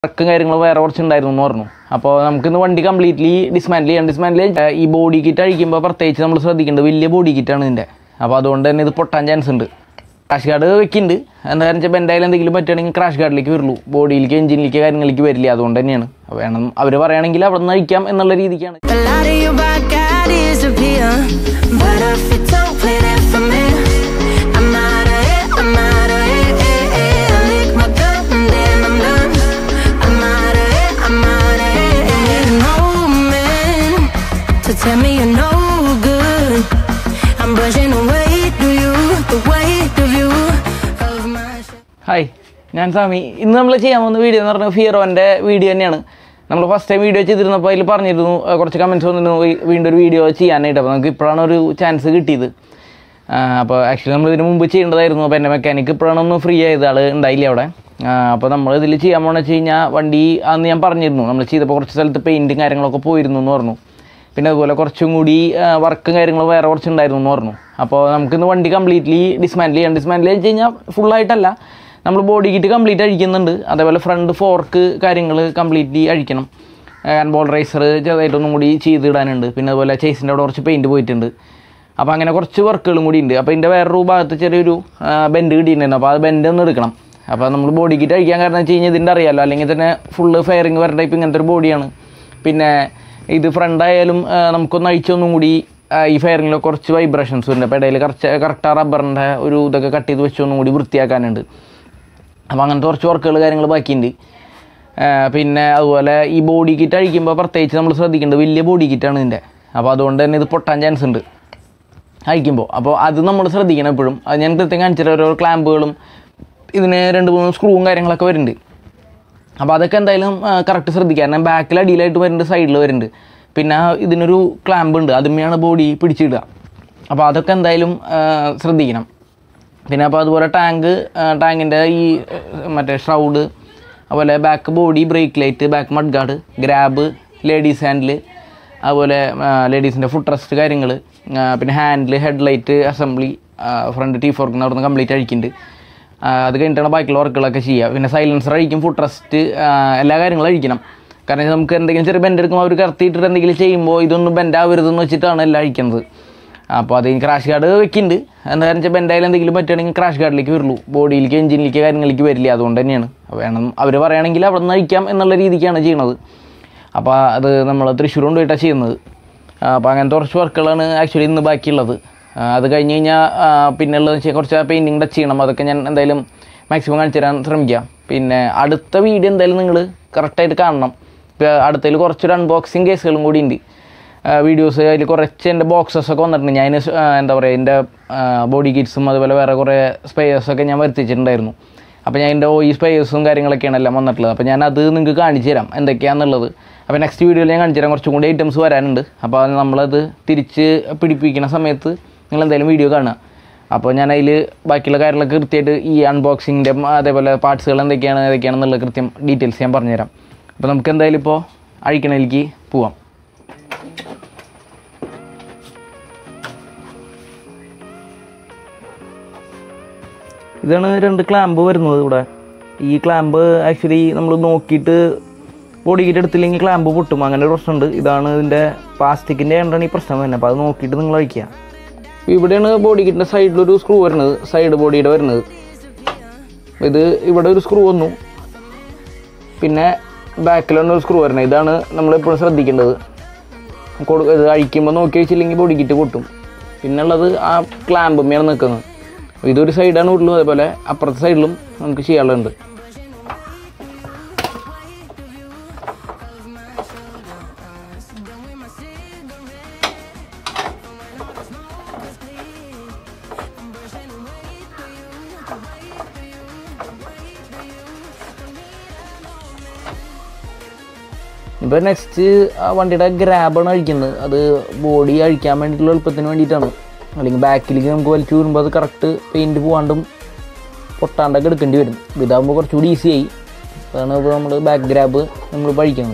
വർക്കും കാര്യങ്ങളും വേറെ കുറച്ചുണ്ടായിരുന്നു എന്ന് പറഞ്ഞു അപ്പോൾ നമുക്കിന്ന് വണ്ടി കംപ്ലീറ്റ്ലി ഡിസ്മാൻഡിൽ ചെയ്യാം ഡിസ്മാൻഡിൽ ഈ ബോഡി കിറ്റ് അഴിക്കുമ്പോൾ പ്രത്യേകിച്ച് നമ്മൾ ശ്രദ്ധിക്കേണ്ടത് വലിയ ബോഡി കിറ്റാണ് ഇതിൻ്റെ അപ്പോൾ അതുകൊണ്ട് തന്നെ ഇത് പൊട്ടാൻ ചാൻസ് ഉണ്ട് ക്രാഷ് ഗാർഡ് വെക്കുന്നുണ്ട് എന്താ കാരണം വെച്ചാൽ എന്തായാലും എന്തെങ്കിലും പറ്റുകയാണെങ്കിൽ ക്രാഷ് ഗാർഡിലേക്ക് വരുള്ളൂ ബോഡിയിലേക്ക് എഞ്ചിനിലേക്ക് കാര്യങ്ങളിലേക്ക് വരില്ല അതുകൊണ്ട് തന്നെയാണ് അപ്പോൾ വേണം അവർ പറയുകയാണെങ്കിൽ അവിടെ നിന്ന് അഴിക്കാം എന്നുള്ള രീതിക്കാണ് A lot of you I got disappear. But if you don't play that for me, I'm out of it, I'm out of it. eh, eh. I lick my gun and then I'm done. I'm out of it, I'm out of it. You need an old man to tell me you're no good. I'm brushing away to you, the weight of you, of my shit. Hi ഞാൻ സ്വാമി ഇന്ന് നമ്മൾ ചെയ്യാൻ പോകുന്ന video എന്ന് പറഞ്ഞാൽ ഫിയറോൻ്റെ video തന്നെയാണ് നമ്മൾ first time video ചെയ്തിരുന്നപ്പോൾ അതിൽ പറഞ്ഞിരുന്നു ആ, കുറച്ച് കമൻറ്റ്സ് വന്നിരുന്നു ഈ വീണ്ടും ഒരു വീഡിയോ ചെയ്യാനായിട്ട് അപ്പോൾ നമുക്ക് ഇപ്പോഴാണ് ഒരു ചാൻസ് കിട്ടിയത് ആ, അപ്പോൾ ആക്ച്വലി നമ്മൾ ഇതിന് മുമ്പ് ചെയ്യേണ്ടതായിരുന്നു അപ്പോൾ എൻ്റെ മെക്കാനിക്ക് ഇപ്പോഴാണ് ഒന്ന് ഫ്രീ ആയത് ആൾ ഉണ്ടായില്ല അവിടെ ആ, അപ്പോൾ നമ്മൾ ഇതിൽ ചെയ്യാൻ പോകണമെന്ന് വെച്ച് കഴിഞ്ഞാൽ വണ്ടി അന്ന് ഞാൻ പറഞ്ഞിരുന്നു നമ്മൾ ചെയ്തപ്പോൾ കുറച്ച് സ്ഥലത്ത് പെയിൻറ്റും കാര്യങ്ങളൊക്കെ പോയിരുന്നു എന്ന് പറഞ്ഞു പിന്നെ അതുപോലെ കുറച്ചും കൂടി വർക്കും കാര്യങ്ങളും വേറെ കുറച്ചുണ്ടായിരുന്നു എന്ന് പറഞ്ഞു അപ്പോൾ നമുക്കിന്ന് വണ്ടി കംപ്ലീറ്റ്ലി ഡിസ്മാൻഡിൽ ചെയ്യാം ഡിസ്മാൻഡിൽ വെച്ച് കഴിഞ്ഞാൽ ഫുള്ളായിട്ടല്ല നമ്മൾ ബോഡി കിറ്റ് കംപ്ലീറ്റ് അഴിക്കുന്നുണ്ട് അതേപോലെ ഫ്രണ്ട് ഫോർക്ക് കാര്യങ്ങൾ കംപ്ലീറ്റ്ലി അഴിക്കണം ബോൾ റൈസർ ചെറുതായിട്ടൊന്നും കൂടി ചെയ്തിടാനുണ്ട് പിന്നെ അതുപോലെ ചേസിൻ്റെ അവിടെ കുറച്ച് പെയിൻറ്റ് പോയിട്ടുണ്ട് അപ്പോൾ അങ്ങനെ കുറച്ച് വർക്കുകളും കൂടി ഉണ്ട് അപ്പോൾ ഇതിൻ്റെ വേറൊരു ഭാഗത്ത് ചെറിയൊരു ബെൻഡ് കിട്ടിയിട്ടുണ്ടായിരുന്നു അപ്പോൾ അത് ബെൻഡ് ഒന്ന് എടുക്കണം അപ്പോൾ നമ്മൾ ബോഡി കിറ്റ് അഴിക്കാൻ കാരണം വെച്ച് കഴിഞ്ഞാൽ ഇതിൻ്റെ അറിയാമല്ലോ അല്ലെങ്കിൽ തന്നെ ഫുള്ള് ഫയറിങ് വരേണ്ട ടൈപ്പ് ഇങ്ങനത്തെ ഒരു ബോഡിയാണ് പിന്നെ ഇത് ഫ്രണ്ട് ആയാലും ആ, നമുക്കൊന്ന് അഴിച്ചൊന്നും കൂടി ആ, ഈ ഫയറിങ്ങിൽ കുറച്ച് വൈബ്രേഷൻസ് ഉണ്ട് അപ്പോൾ ഇടയിൽ കറക്റ്റ് കറക്റ്റ് ആ റബ്ബറിൻ്റെ ഒരു ഇതൊക്കെ കട്ട് ചെയ്ത് വെച്ചൊന്നും കൂടി വൃത്തിയാക്കാനുണ്ട് അപ്പോൾ അങ്ങനത്തെ കുറച്ച് വർക്കുകൾ കാര്യങ്ങൾ ബാക്കിയുണ്ട് ആ, പിന്നെ അതുപോലെ ഈ ബോഡി കിറ്റ് അഴിക്കുമ്പോൾ പ്രത്യേകിച്ച് നമ്മൾ ശ്രദ്ധിക്കേണ്ടത് വലിയ ബോഡി കിറ്റാണ് ഇതിൻ്റെ അപ്പോൾ അതുകൊണ്ട് തന്നെ ഇത് പൊട്ടാൻ ചാൻസ് ഉണ്ട് അഴിക്കുമ്പോൾ അപ്പോൾ അത് നമ്മൾ ശ്രദ്ധിക്കണം എപ്പോഴും അത് ഞാൻ കൃത്യം കാണിച്ചിട്ട് ഓരോ ക്ലാമ്പുകളും ഇതിന് രണ്ട് മൂന്ന് സ്ക്രൂവും കാര്യങ്ങളൊക്കെ വരുന്നുണ്ട് അപ്പോൾ അതൊക്കെ എന്തായാലും കറക്റ്റ് ശ്രദ്ധിക്കുക കാരണം ബാക്കിൽ അടിയിലായിട്ട് വരുന്നുണ്ട് സൈഡിൽ വരുന്നുണ്ട് പിന്നെ ഇതിനൊരു ക്ലാമ്പ് ഉണ്ട് അതുമ്മയാണ് ബോഡി പിടിച്ചിടുക അപ്പോൾ അതൊക്കെ എന്തായാലും ആ, ശ്രദ്ധിക്കണം പിന്നെ അപ്പോൾ അതുപോലെ ടാങ്ക് ടാങ്കിൻ്റെ ഈ ആ, മറ്റേ ഷ്രൗഡ് അതുപോലെ back body brake light back mud guard grab ladies handle അതുപോലെ ലേഡീസിൻ്റെ ഫുഡ് റെസ്റ്റ് കാര്യങ്ങൾ പിന്നെ handle head light assembly front T ഫോർക്കിന് അവിടെ നിന്ന് കംപ്ലീറ്റ് അഴിക്കുന്നുണ്ട് ആ, അത് കഴിഞ്ഞിട്ടാണ് ബാക്കിയുള്ള വർക്കുകളൊക്കെ ചെയ്യുക പിന്നെ സൈലൻസർ അഴിക്കും ഫുഡ് ട്രസ്റ്റ് എല്ലാ കാര്യങ്ങളും അഴിക്കണം കാരണം നമുക്ക് എന്തെങ്കിലും ചെറിയ ബെൻഡ് എടുക്കുമ്പോൾ അവർ കറത്തിയിട്ടിട്ട് എന്തെങ്കിലും ചെയ്യുമ്പോൾ ഇതൊന്നും ബെൻഡ് ആവരുതെന്ന് വെച്ചിട്ടാണ് എല്ലാം അഴിക്കുന്നത് അപ്പോൾ അത് ക്രാഷ് ഗാർഡ് വെക്കുന്നുണ്ട് എന്താ കാരണം വെച്ചാൽ ബെൻഡായാലും എന്തെങ്കിലും പറ്റുകയാണെങ്കിൽ ക്രാഷ് ഗാർഡിലേക്ക് വരുള്ളൂ ബോഡിയിലേക്ക് എഞ്ചിനിലേക്ക് കാര്യങ്ങളിലേക്ക് വരില്ല അതുകൊണ്ട് തന്നെയാണ് വേണം അവർ പറയുകയാണെങ്കിൽ അവിടെ നിന്ന് അഴിക്കാം എന്നുള്ള രീതിക്കാണ് ചെയ്യണത് അപ്പോൾ അത് നമ്മൾ തൃശ്ശൂർ കൊണ്ടുപോയിട്ടാണ് ചെയ്യുന്നത് അപ്പോൾ അങ്ങനത്തെ കുറച്ച് വർക്കുകളാണ് ആക്ച്വലി ഇന്ന് ബാക്കിയുള്ളത് ആ, അത് കഴിഞ്ഞ് കഴിഞ്ഞാൽ പിന്നെ ഉള്ളത് വെച്ചാൽ കുറച്ച് പെയിൻറ്റിങ് ടച്ച് ചെയ്യണം അതൊക്കെ ഞാൻ എന്തായാലും മാക്സിമം കാണിച്ചു തരാൻ ശ്രമിക്കാം പിന്നെ അടുത്ത വീഡിയോ എന്തായാലും നിങ്ങൾ കറക്റ്റായിട്ട് കാണണം ഇപ്പോൾ അടുത്തതിൽ കുറച്ചൊരു അൺബോക്സിങ് കേസുകളും കൂടി ഉണ്ട് വീഡിയോസ് അതിൽ കുറച്ച് എൻ്റെ ബോക്സസ് ഒക്കെ വന്നിട്ടുണ്ട് ഞാൻ അതിന് സ്- ആ, എന്താ പറയുക എൻ്റെ ബോഡി കിറ്റ്സും അതുപോലെ വേറെ കുറേ സ്പെയേഴ്സൊക്കെ ഞാൻ വരുത്തിച്ചിട്ടുണ്ടായിരുന്നു അപ്പോൾ ഞാൻ എൻ്റെ ഈ സ്പെയേഴ്സും കാര്യങ്ങളൊക്കെയാണ് എല്ലാം വന്നിട്ടുള്ളത് അപ്പോൾ ഞാൻ അത് നിങ്ങൾക്ക് കാണിച്ചു തരാം എന്തൊക്കെയാണെന്നുള്ളത് അപ്പോൾ നെക്സ്റ്റ് വീഡിയോയിൽ ഞാൻ കാണിച്ചു തരാം കുറച്ചും കൂടി ഐറ്റംസ് വരാനുണ്ട് അപ്പോൾ അത് നമ്മളത് തിരിച്ച് പിടിപ്പിക്കുന്ന സമയത്ത് നിങ്ങൾ എന്തായാലും വീഡിയോ കാണുക അപ്പോൾ ഞാൻ അതിൽ ബാക്കിയുള്ള കാര്യങ്ങളൊക്കെ കൃത്യമായിട്ട് ഈ അൺബോക്സിങ്ങിൻ്റെ അതേപോലെ പാർട്സുകൾ എന്തൊക്കെയാണ് ഏതൊക്കെയാണെന്നുള്ള കൃത്യം ഡീറ്റെയിൽസ് ഞാൻ പറഞ്ഞുതരാം അപ്പോൾ നമുക്ക് എന്തായാലും ഇപ്പോൾ അഴിക്കണയിലേക്ക് പോവാം ഇതാണ് രണ്ട് ക്ലാമ്പ് വരുന്നത് ഇവിടെ ഈ ക്ലാമ്പ് ആക്ച്വലി നമ്മൾ നോക്കിയിട്ട് ബോഡി കിറ്റ് എടുത്തില്ലെങ്കിൽ ക്ലാമ്പ് പൊട്ടും അങ്ങനെ ഒരു പ്രശ്നമുണ്ട് ഇതാണ് ഇതിൻ്റെ പ്ലാസ്റ്റിക്കിൻ്റെ എണ്ണാണ് ഈ പ്രശ്നം വരുന്നത് അപ്പോൾ അത് നോക്കിയിട്ട് നിങ്ങൾ അഴിക്കുക ഇവിടെയാണ് ബോഡി കിറ്റിൻ്റെ സൈഡിലൊരു സ്ക്രൂ വരുന്നത് സൈഡ് ബോഡിയുടെ വരുന്നത് ഇത് ഇവിടെ ഒരു സ്ക്രൂ വന്നു പിന്നെ ബാക്കിലാണ് ഒരു സ്ക്രൂ വരുന്നത് ഇതാണ് നമ്മളെപ്പോഴും ശ്രദ്ധിക്കേണ്ടത് കൊടു ഇത് അഴിക്കുമ്പോൾ നോക്കി വെച്ചില്ലെങ്കിൽ ബോഡി കിറ്റ് പൊട്ടും പിന്നുള്ളത് ആ ക്ലാമ്പുമ്മയാണ് നിൽക്കുന്നത് ഇതൊരു സൈഡാണ് ഉള്ളൂ അതേപോലെ അപ്പുറത്തെ സൈഡിലും നമുക്ക് ചെയ്യാനുള്ളത് ഇപ്പോൾ നെക്സ്റ്റ് ആ വണ്ടിയുടെ ഗ്രാബാണ് അഴിക്കുന്നത് അത് ബോഡി അഴിക്കാൻ വേണ്ടിയിട്ടുള്ള എളുപ്പത്തിന് വേണ്ടിയിട്ടാണ് അല്ലെങ്കിൽ ബാക്കിലേക്ക് നമുക്ക് വലിച്ചു വരുമ്പോൾ അത് കറക്റ്റ് പെയിൻറ്റ് പോകാണ്ടും പൊട്ടാണ്ടൊക്കെ എടുക്കേണ്ടി വരും അപ്പോൾ ഇതാകുമ്പോൾ കുറച്ചുകൂടി ഈസി ആയി അതാണ് ഇപ്പോൾ നമ്മൾ ബാക്ക് ഗ്രാബ് നമ്മൾ പഴിക്കുന്നത്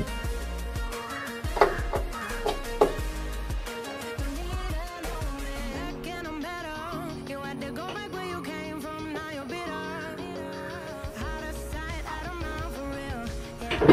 You had to go back where you came from, now you're bitter. Out of sight, out of mind for real.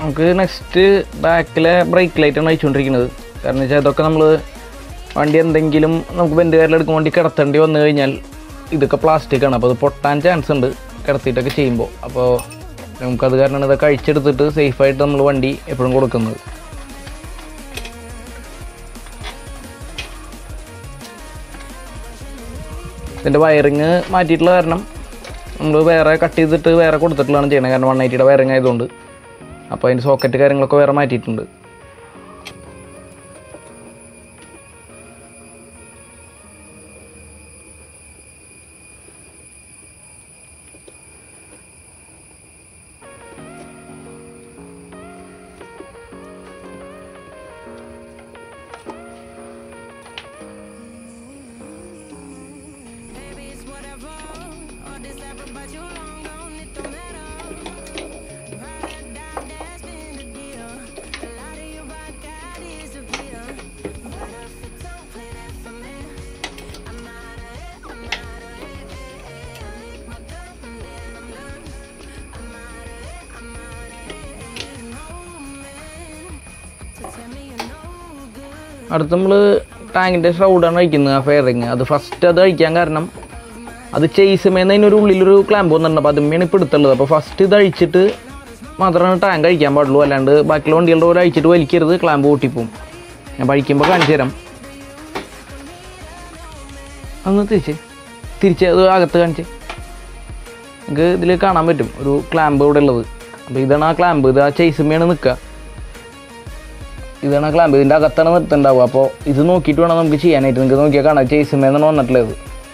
നമുക്ക് നെക്സ്റ്റ് ബാക്കിലെ ബ്രേക്ക് ലൈറ്റാണ് അയച്ചുകൊണ്ടിരിക്കുന്നത് കാരണം വെച്ചാൽ ഇതൊക്കെ നമ്മൾ വണ്ടി എന്തെങ്കിലും നമുക്ക് ബെൻഡുകാരിലെടുക്കുമ്പോൾ വണ്ടി കിടത്തേണ്ടി വന്നു കഴിഞ്ഞാൽ ഇതൊക്കെ പ്ലാസ്റ്റിക് ആണ് അപ്പോൾ അത് പൊട്ടാൻ ചാൻസ് ഉണ്ട് കിടത്തിയിട്ടൊക്കെ ചെയ്യുമ്പോൾ അപ്പോൾ നമുക്കത് കാരണമാണ് ഇതൊക്കെ അഴിച്ചെടുത്തിട്ട് സേഫായിട്ട് നമ്മൾ വണ്ടി എപ്പോഴും കൊടുക്കുന്നത് ഇതിൻ്റെ വയറിങ് മാറ്റിയിട്ടുള്ള കാരണം നമ്മൾ വേറെ കട്ട് ചെയ്തിട്ട് വേറെ കൊടുത്തിട്ടുള്ളതാണ് ചെയ്യണത് കാരണം വൺ എയ്റ്റിയുടെ വയറിങ് ആയതുകൊണ്ട് അപ്പോൾ അതിൻ്റെ സോക്കറ്റ് കാര്യങ്ങളൊക്കെ വേറെ മാറ്റിയിട്ടുണ്ട് Baby, it's whatever. All this ever but you long gone, it don't matter. Ride or die, that's been the deal. A lot of you rock God disappear. But if you don't play that for me, I'm out of it, I'm out of it. eh, eh. I lick my gun and then I'm done. I'm out of it, I'm out of it. eh. No man to tell me you're no good. അടുത്ത് നമ്മൾ ടാങ്കിൻ്റെ ഷ്രൗഡാണ് അഴിക്കുന്നത് ആ fairing അത് first അത് അഴിക്കാൻ കാരണം അത് ചെയ്സുമേന്ന് അതിനൊരു ഉള്ളിലൊരു ക്ലാമ്പ് വന്നിട്ടുണ്ട് അപ്പോൾ അതുമ്മയാണ് ഇപ്പോൾ എടുത്തുള്ളത് അപ്പോൾ ഫസ്റ്റ് ഇത് അഴിച്ചിട്ട് മാത്രമാണ് ടാങ്ക് അഴിക്കാൻ പാടുള്ളൂ അല്ലാണ്ട് ബാക്കിയുള്ള വണ്ടികളുടെ പോലെ അഴിച്ചിട്ട് വലിക്കരുത് ക്ലാമ്പ് പൊട്ടിപ്പോവും ഞാൻ അഴിക്കുമ്പോൾ കാണിച്ചു തരാം അന്ന് തിരിച്ച് തിരിച്ച് അത് അകത്ത് കാണിച്ച് നിങ്ങൾക്ക് ഇതിൽ കാണാൻ പറ്റും ഒരു ക്ലാമ്പ് ഇവിടെ ഉള്ളത് അപ്പോൾ ഇതാണ് ആ ക്ലാമ്പ് ഇത് ആ ചെയ്സുമ്മയാണ് നിൽക്കുക ഇതാണ് ക്ലാമ്പ് ഇതിൻ്റെ അകത്താണ് നിർത്തുണ്ടാവുക അപ്പോൾ ഇത് നോക്കിയിട്ട് വേണം നമുക്ക് ചെയ്യാനായിട്ട് നിങ്ങൾക്ക് നോക്കിയാൽ കാണാം ചേസുമേന്നാണ് വന്നിട്ടുള്ളത്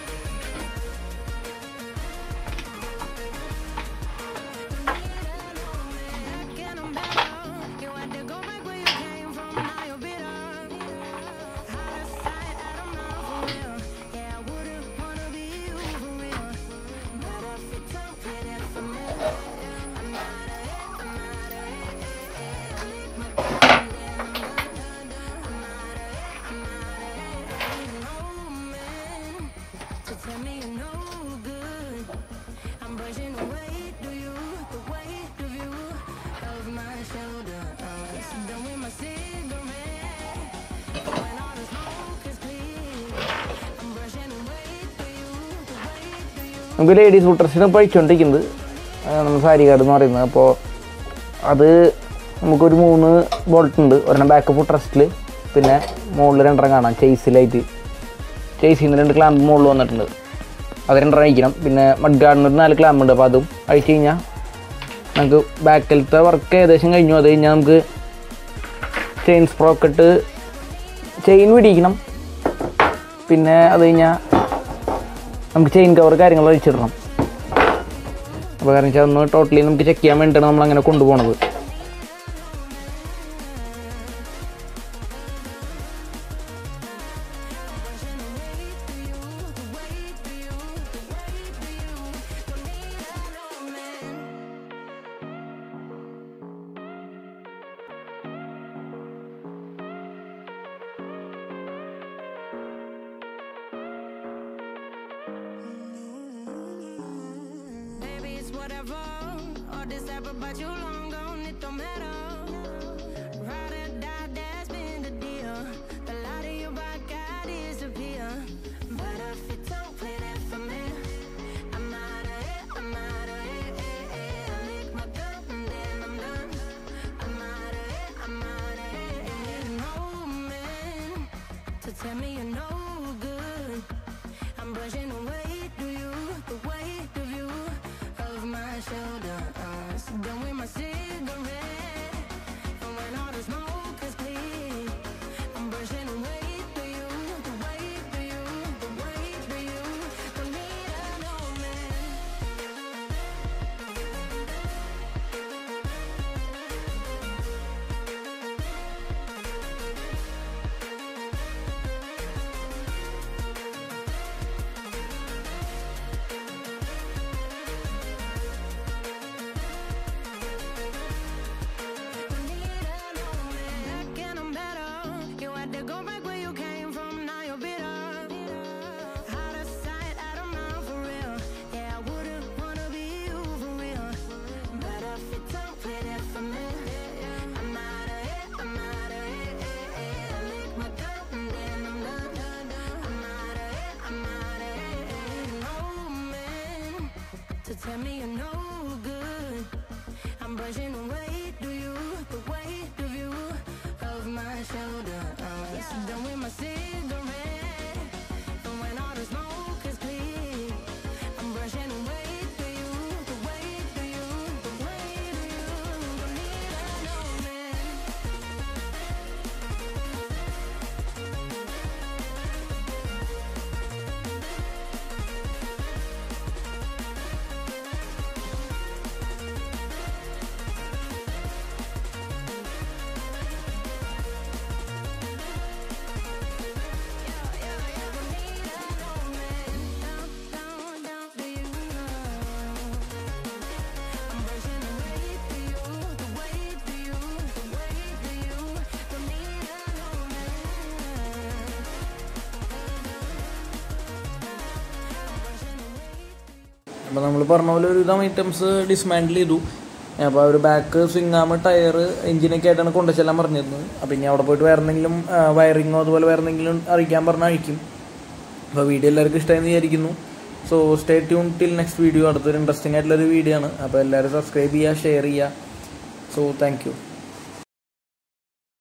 Get 'em better. You had to go back where you came from, now you're bitter. Out of sight, out of mind for real. Yeah, I wouldn't wanna be you for real. But if you don't play that for me, I'm out of it, I'm out of it. I lick my gun, then I'm done, done, done. I'm out of it, I'm out of it. Ain't no man to tell me you're no good. I'm brushing the weight of you, the weight of you, of my shoulder. Uh, so done with my cigarette. When all the smoke is clear, I'm brushing the weight of you, the weight of you. നമുക്ക് ladies ഫുട്ടർസിന് പഠിച്ചുകൊണ്ടിരിക്കുന്നത് നമ്മൾ സാരികാട് എന്ന് പറയുന്നത് അപ്പോൾ അത് നമുക്കൊരു മൂന്ന് ബോൾട്ട് ഉണ്ട് ഒരെണ്ണം ബാക്ക് ഫുട്ടറസ്റ്റിൽ പിന്നെ മുകളിൽ രണ്ടെണ്ണം കാണാം ചെയ്സിലായിട്ട് ചെയ്സിൽ നിന്ന് രണ്ട് ക്ലാമ്പ് മുകളിൽ വന്നിട്ടുണ്ട് അത് രണ്ടെണ്ണം അഴിക്കണം പിന്നെ മഡ് ഗാർഡിന് ഒരു നാല് ക്ലാമ്പ് ഉണ്ട് അപ്പോൾ അതും അഴിച്ചു കഴിഞ്ഞാൽ നമുക്ക് ബാക്കിലത്തെ വർക്ക് ഏകദേശം കഴിഞ്ഞു അത് കഴിഞ്ഞാൽ നമുക്ക് ചെയിൻ സ്പ്രോക്കറ്റ് ചെയിൻ പിടിക്കണം പിന്നെ അത് കഴിഞ്ഞാൽ നമുക്ക് ചെയിൻ കവർ കാര്യങ്ങൾ അഴിച്ചിടണം അപ്പോൾ കാരണം വെച്ചാൽ ഒന്ന് ടോട്ടലി നമുക്ക് ചെക്ക് ചെയ്യാൻ വേണ്ടിയിട്ടാണ് നമ്മൾ അങ്ങനെ കൊണ്ടുപോകണത് Baby, it's whatever. All this ever but you long gone, it don't matter. Ride or die, that's been the deal. The light of your rock, I disappear. But if you don't play that for me, I'm out of it, I'm out of it. eh, eh. I lick my gun and then I'm done. I'm out of it, I'm out of it. Ain't no man to tell me you're no good. I'm brushing the weight of you, the weight of you, of my shoulder. Uh, so done with my cigarette. tell me you're no good. I'm brushing the weight of you, the weight of you, of my shoulders. Done with my cigarette, and when all the smoke is clear, I'm brushing the weight of you, the weight of you, the weight of you. Don't need a no man. അപ്പോൾ നമ്മൾ പറഞ്ഞ പോലെ ഒരുവിധം items dismantle ചെയ്തു അപ്പോൾ അവർ back swing arm tyre എഞ്ചിനൊക്കെ ആയിട്ടാണ് കൊണ്ടുചെല്ലാൻ പറഞ്ഞിരുന്നത് അപ്പോൾ ഇനി അവിടെ പോയിട്ട് വേറെ എന്തെങ്കിലും വയറിങ്ങോ അതുപോലെ വേറെ എന്തെങ്കിലും അറിയിക്കാൻ പറഞ്ഞാൽ അയക്കും അപ്പോൾ വീഡിയോ എല്ലാവർക്കും ഇഷ്ടമായെന്ന് വിചാരിക്കുന്നു so stay tune till next video അടുത്തൊരു ഇൻട്രസ്റ്റിംഗ് ആയിട്ടുള്ളൊരു വീഡിയോ ആണ് അപ്പോൾ എല്ലാവരും സബ്സ്ക്രൈബ് ചെയ്യുക ഷെയർ ചെയ്യുക സോ താങ്ക് യു